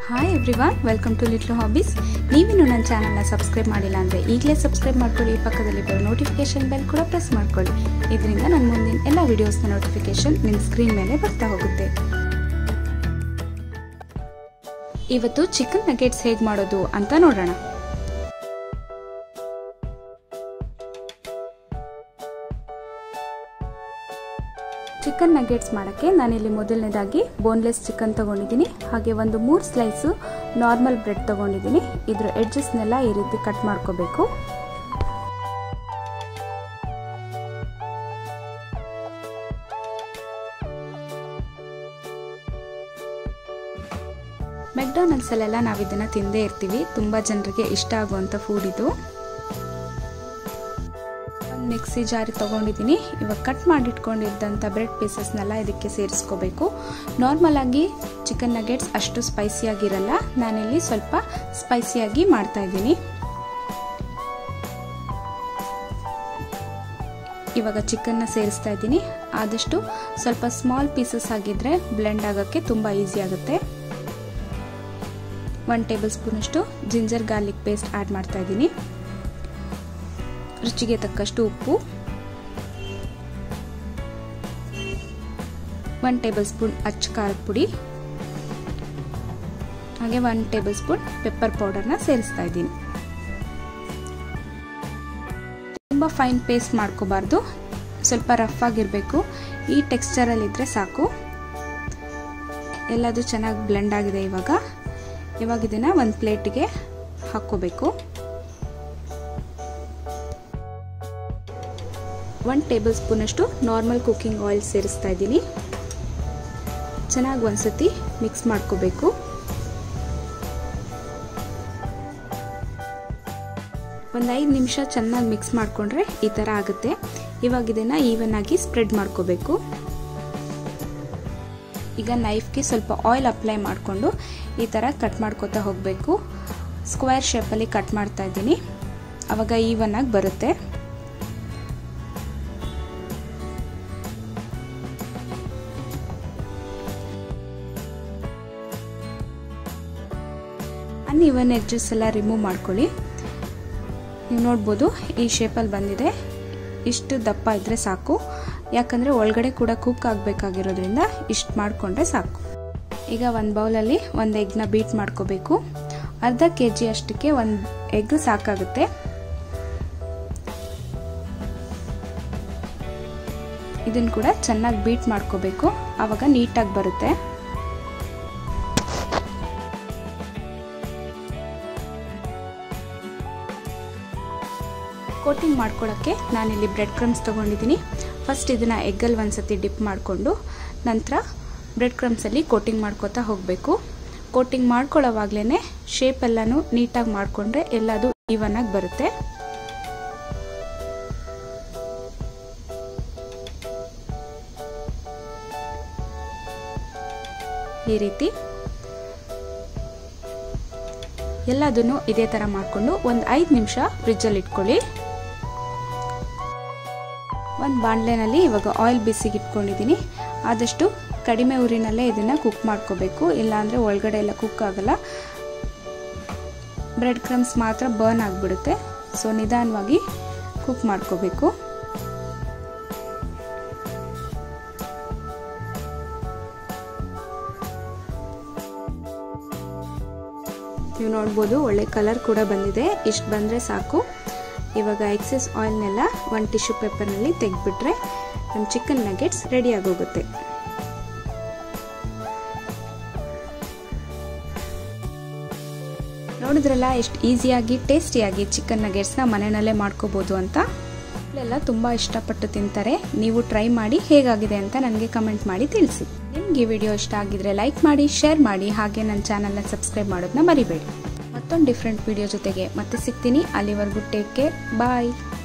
hi everyone welcome to little hobbies ನೀವಿನ್ನು ನನ್ನ ಚಾನಲ್ನ ಸಬ್ಸ್ಕ್ರೈಬ್ ಮಾಡಿಲ್ಲ ಅಂದರೆ ಈಗಲೇ ಸಬ್ಸ್ಕ್ರೈಬ್ ಮಾಡ್ಕೊಳ್ಳಿ ಪಕ್ಕದಲ್ಲಿ ಬರೋ ನೋಟಿಫಿಕೇಶನ್ ಬೆಲ್ ಕೂಡ ಪ್ರೆಸ್ ಮಾಡ್ಕೊಳ್ಳಿ ಇದರಿಂದ ನನ್ನ ಮುಂದಿನ ಎಲ್ಲ ವೀಡಿಯೋಸ್ನ ನೋಟಿಫಿಕೇಶನ್ ನಿಮ್ಮ ಸ್ಕ್ರೀನ್ ಮೇಲೆ ಬರ್ತಾ ಹೋಗುತ್ತೆ ಇವತ್ತು ಚಿಕನ್ ನಗೆಟ್ಸ್ ಹೇಗೆ ಮಾಡೋದು ಅಂತ ನೋಡೋಣ ಚಿಕನ್ ನಗೆಟ್ಸ್ ಮಾಡೋಕ್ಕೆ ನಾನಿಲ್ಲಿ ಮೊದಲನೇದಾಗಿ ಬೋನ್ಲೆಸ್ ಚಿಕನ್ ತೊಗೊಂಡಿದ್ದೀನಿ ಹಾಗೆ ಒಂದು ಮೂರು ಸ್ಲೈಸು ನಾರ್ಮಲ್ ಬ್ರೆಡ್ ತೊಗೊಂಡಿದ್ದೀನಿ ಇದ್ರ ಎಡ್ಜಸ್ನೆಲ್ಲ ಈ ರೀತಿ ಕಟ್ ಮಾಡ್ಕೋಬೇಕು ಮೆಕ್ಡೊನಾಲ್ಡ್ಸಲ್ಲೆಲ್ಲ ನಾವು ಇದನ್ನು ತಿಂದೇ ಇರ್ತೀವಿ ತುಂಬ ಜನರಿಗೆ ಇಷ್ಟ ಆಗುವಂಥ ಫುಡ್ ಇದು ಒಂದು ಮಿಕ್ಸಿ ಜಾರಿ ತೊಗೊಂಡಿದ್ದೀನಿ ಇವಾಗ ಕಟ್ ಮಾಡಿಟ್ಕೊಂಡಿದ್ದಂಥ ಬ್ರೆಡ್ ಪೀಸಸ್ನೆಲ್ಲ ಇದಕ್ಕೆ ಸೇರಿಸ್ಕೋಬೇಕು ನಾರ್ಮಲ್ ಆಗಿ ಚಿಕನ್ ನಗೆಟ್ಸ್ ಅಷ್ಟು ಸ್ಪೈಸಿಯಾಗಿರಲ್ಲ ನಾನಿಲ್ಲಿ ಸ್ವಲ್ಪ ಸ್ಪೈಸಿಯಾಗಿ ಮಾಡ್ತಾ ಇದ್ದೀನಿ ಇವಾಗ ಚಿಕನ್ನ ಸೇರಿಸ್ತಾ ಇದ್ದೀನಿ ಆದಷ್ಟು ಸ್ವಲ್ಪ ಸ್ಮಾಲ್ ಪೀಸಸ್ ಆಗಿದ್ರೆ ಬ್ಲೆಂಡ್ ಆಗೋಕ್ಕೆ ತುಂಬ ಈಸಿ ಆಗುತ್ತೆ ಒನ್ ಟೇಬಲ್ ಸ್ಪೂನಷ್ಟು ಜಿಂಜರ್ ಗಾರ್ಲಿಕ್ ಪೇಸ್ಟ್ ಆ್ಯಡ್ ಮಾಡ್ತಾ ಇದ್ದೀನಿ ರುಚಿಗೆ ತಕ್ಕಷ್ಟು ಉಪ್ಪು ಒನ್ ಟೇಬಲ್ ಸ್ಪೂನ್ ಅಚ್ಚ ಖಾರದ ಪುಡಿ ಹಾಗೆ ಒನ್ ಟೇಬಲ್ ಸ್ಪೂನ್ ಪೆಪ್ಪರ್ ಪೌಡರ್ನ ಸೇರಿಸ್ತಾ ಇದ್ದೀನಿ ತುಂಬ ಫೈನ್ ಪೇಸ್ಟ್ ಮಾಡ್ಕೋಬಾರ್ದು ಸ್ವಲ್ಪ ರಫ್ ಆಗಿರಬೇಕು ಈ ಟೆಕ್ಸ್ಚರಲ್ಲಿದ್ದರೆ ಸಾಕು ಎಲ್ಲದು ಚೆನ್ನಾಗಿ ಬ್ಲೆಂಡ್ ಆಗಿದೆ ಇವಾಗ ಇವಾಗ ಇದನ್ನು ಒಂದು ಪ್ಲೇಟ್ಗೆ ಹಾಕ್ಕೋಬೇಕು ಒನ್ ಟೇಬಲ್ ಸ್ಪೂನಷ್ಟು ನಾರ್ಮಲ್ ಕುಕ್ಕಿಂಗ್ ಆಯಿಲ್ ಸೇರಿಸ್ತಾ ಇದ್ದೀನಿ ಚೆನ್ನಾಗಿ ಒಂದ್ಸತಿ ಮಿಕ್ಸ್ ಮಾಡ್ಕೋಬೇಕು ಒಂದು ಐದು ನಿಮಿಷ ಚೆನ್ನಾಗಿ ಮಿಕ್ಸ್ ಮಾಡಿಕೊಂಡ್ರೆ ಈ ಥರ ಆಗುತ್ತೆ ಇವಾಗ ಇದನ್ನು ಈವನ್ ಆಗಿ ಸ್ಪ್ರೆಡ್ ಮಾಡ್ಕೋಬೇಕು ಈಗ ನೈಫ್ಗೆ ಸ್ವಲ್ಪ ಆಯಿಲ್ ಅಪ್ಲೈ ಮಾಡಿಕೊಂಡು ಈ ಥರ ಕಟ್ ಮಾಡ್ಕೋತಾ ಹೋಗಬೇಕು ಸ್ಕ್ವೇರ್ ಶೇಪಲ್ಲಿ ಕಟ್ ಮಾಡ್ತಾ ಇದ್ದೀನಿ ಆವಾಗ ಈವನ್ ಆಗಿ ಬರುತ್ತೆ ಅನ್ಇವನ್ ಎಡ್ಜಸ್ ಎಲ್ಲ ರಿಮೂವ್ ಮಾಡ್ಕೊಳ್ಳಿ ನೀವು ನೋಡ್ಬೋದು ಈ ಶೇಪಲ್ಲಿ ಬಂದಿದೆ ಇಷ್ಟು ದಪ್ಪ ಇದ್ದರೆ ಸಾಕು ಯಾಕಂದರೆ ಒಳಗಡೆ ಕೂಡ ಕುಕ್ ಆಗಬೇಕಾಗಿರೋದ್ರಿಂದ ಇಷ್ಟು ಮಾಡಿಕೊಂಡ್ರೆ ಸಾಕು ಈಗ ಒಂದು ಬೌಲಲ್ಲಿ ಒಂದು ಎಗ್ನ ಬೀಟ್ ಮಾಡ್ಕೋಬೇಕು ಅರ್ಧ ಕೆ ಜಿ ಅಷ್ಟಕ್ಕೆ ಒಂದು ಎಗ್ ಸಾಕಾಗುತ್ತೆ ಇದನ್ನು ಕೂಡ ಚೆನ್ನಾಗಿ ಬೀಟ್ ಮಾಡ್ಕೋಬೇಕು ಆವಾಗ ನೀಟಾಗಿ ಬರುತ್ತೆ ಕೋಟಿಂಗ್ ಮಾಡ್ಕೊಳ್ಳೋಕ್ಕೆ ನಾನಿಲ್ಲಿ ಬ್ರೆಡ್ ಕ್ರಮ್ಸ್ ತೊಗೊಂಡಿದ್ದೀನಿ ಫಸ್ಟ್ ಇದನ್ನು ಎಗ್ಗಲ್ಲಿ ಒಂದ್ಸತಿ ಡಿಪ್ ಮಾಡಿಕೊಂಡು ನಂತರ ಬ್ರೆಡ್ ಕ್ರಮ್ಸಲ್ಲಿ ಕೋಟಿಂಗ್ ಮಾಡ್ಕೋತಾ ಹೋಗಬೇಕು ಕೋಟಿಂಗ್ ಮಾಡ್ಕೊಳ್ಳೋವಾಗಲೇ ಶೇಪೆಲ್ಲನೂ ನೀಟಾಗಿ ಮಾಡಿಕೊಂಡ್ರೆ ಎಲ್ಲದು ಈವನಾಗಿ ಬರುತ್ತೆ ಈ ರೀತಿ ಎಲ್ಲದನ್ನು ಇದೇ ಥರ ಮಾಡಿಕೊಂಡು ಒಂದು ಐದು ನಿಮಿಷ ಫ್ರಿಜ್ಜಲ್ಲಿ ಇಟ್ಕೊಳ್ಳಿ ಒಂದು ಬಾಣಲೆನಲ್ಲಿ ಇವಾಗ ಆಯಿಲ್ ಬಿಸಿಗೆ ಇಟ್ಕೊಂಡಿದ್ದೀನಿ ಆದಷ್ಟು ಕಡಿಮೆ ಊರಿನಲ್ಲೇ ಇದನ್ನು ಕುಕ್ ಮಾಡ್ಕೋಬೇಕು ಇಲ್ಲಾಂದರೆ ಒಳಗಡೆ ಎಲ್ಲ ಕುಕ್ ಆಗಲ್ಲ ಬ್ರೆಡ್ ಕ್ರಮ್ಸ್ ಮಾತ್ರ ಬರ್ನ್ ಆಗಿಬಿಡುತ್ತೆ ಸೊ ನಿಧಾನವಾಗಿ ಕುಕ್ ಮಾಡ್ಕೋಬೇಕು ನೀವು ನೋಡ್ಬೋದು ಒಳ್ಳೆ ಕಲರ್ ಕೂಡ ಬಂದಿದೆ ಇಷ್ಟು ಬಂದರೆ ಸಾಕು ಇವಾಗ ಎಕ್ಸೆಸ್ ಆಯಿಲ್ನೆಲ್ಲ ಒಂದು ಟಿಶ್ಯೂ ಪೇಪರ್ನಲ್ಲಿ ತೆಗೆದ್ಬಿಟ್ರೆ ನಮ್ಮ ಚಿಕನ್ ನಗೆಟ್ಸ್ ರೆಡಿ ಆಗೋಗುತ್ತೆ ನೋಡಿದ್ರಲ್ಲ ಎಷ್ಟು ಈಸಿಯಾಗಿ ಟೇಸ್ಟಿಯಾಗಿ ಚಿಕನ್ ನಗೆಟ್ಸ್ನ ಮನೆಯಲ್ಲೇ ಮಾಡ್ಕೋಬೋದು ಅಂತ ಎಲ್ಲ ತುಂಬ ಇಷ್ಟಪಟ್ಟು ತಿಂತಾರೆ ನೀವು ಟ್ರೈ ಮಾಡಿ ಹೇಗಾಗಿದೆ ಅಂತ ನನಗೆ ಕಮೆಂಟ್ ಮಾಡಿ ತಿಳಿಸಿ ನಿಮಗೆ ಈ ವಿಡಿಯೋ ಇಷ್ಟ ಆಗಿದ್ರೆ ಲೈಕ್ ಮಾಡಿ ಶೇರ್ ಮಾಡಿ ಹಾಗೆ ನನ್ನ ಚಾನಲ್ನ ಸಬ್ಸ್ಕ್ರೈಬ್ ಮಾಡೋದನ್ನ ಮರಿಬೇಡಿ ಮತ್ತೊಂದು ಡಿಫ್ರೆಂಟ್ ವಿಡಿಯೋ ಜೊತೆಗೆ ಮತ್ತೆ ಸಿಗ್ತೀನಿ ಅಲ್ಲಿವರೆಗೂ ಟೇಕ್ ಕೇರ್ ಬಾಯ್